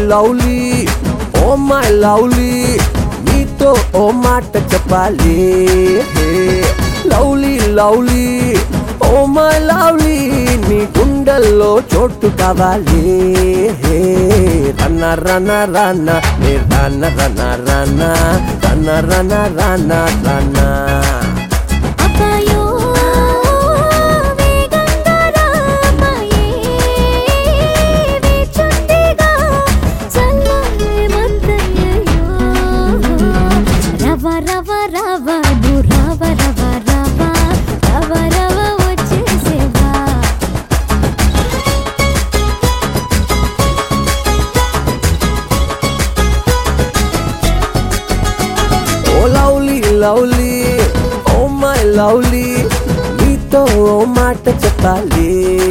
lovely oh my lovely నీతో ఓ మాట చెప్పాలి lovely lovely oh my lovely నీ గుండెల్లో చోటు కావాలి రన్న రన్న రన్న నీ రన్న రన్న రన్న రన్న రన్న రన్న రన్న అబ్బాయో వేగంగా రామాయే వేచుందిగా చల్లని మత్తయ్యో రవ రవ రవ ను రవ రవ రవ రవ రవ వచ్చేసేవా oh lovely lovely oh my lovely నీతో ఓ మాట చెప్పాలి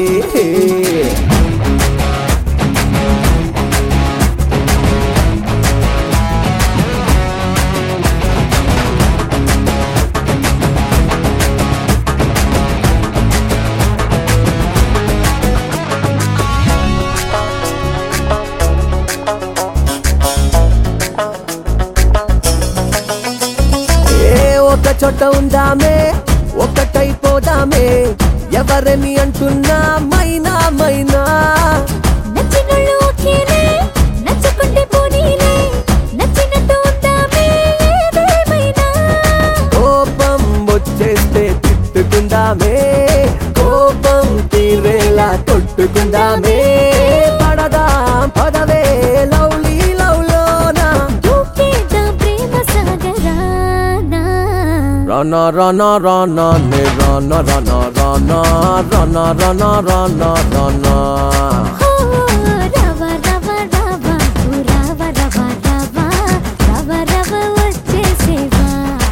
ఏ ఒక చోట ఉందామే ఒకటైపోదామే ఎవరని అంటున్నా మైనా మైనా నచ్చినోళ్ళు ఓకేలే నచ్చకుంటే పోనీలే నచ్చినట్టు ఉందామే ఏదేమైనా కోపం వచ్చేస్తే తిట్టుకుందామే కోపం తీరేలా కొట్టుకుందామే పడదాం పదవే లవ్లీ లవ్లోనా దూకేద్దాం ప్రేమ సాగరానా రన రన రన నే రన రన రన రన రన రన రన హో రవ రవ రవ ఓ రవ రవ రవ రవ రవ వచ్చేసేవా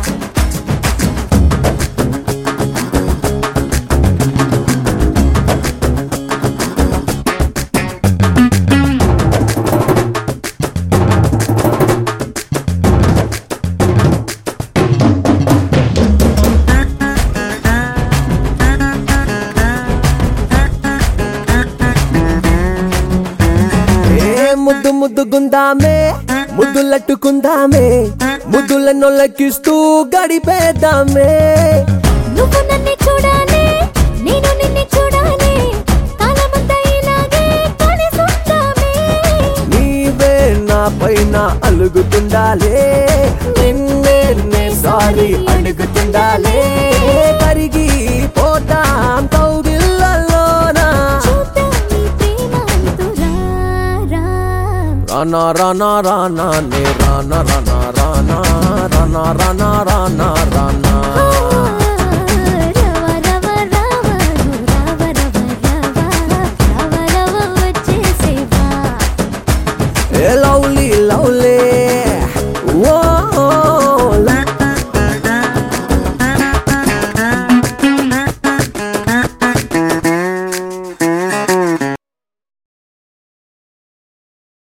ఏ ముద్దు ముద్దు గుందామే ముద్దులట్టుకుందామే ముద్దుల నొల్లకిస్తూ గడిపేద్దామే నువ్వు నన్ను చూడాలి నేను నిన్ను చూడాలి కాలమంతా ఇలాగే కలిసుందామే నీవే నా పైన అలుగుతుండాలే నిన్నే నే సారీ అడుగుతుండాలే కరిగి పోతాం కౌగిళ్ళలోనా చూద్దాం ఈ ప్రేమ అంతురారా రన రన రన నే రన రన రన రన రన రన రన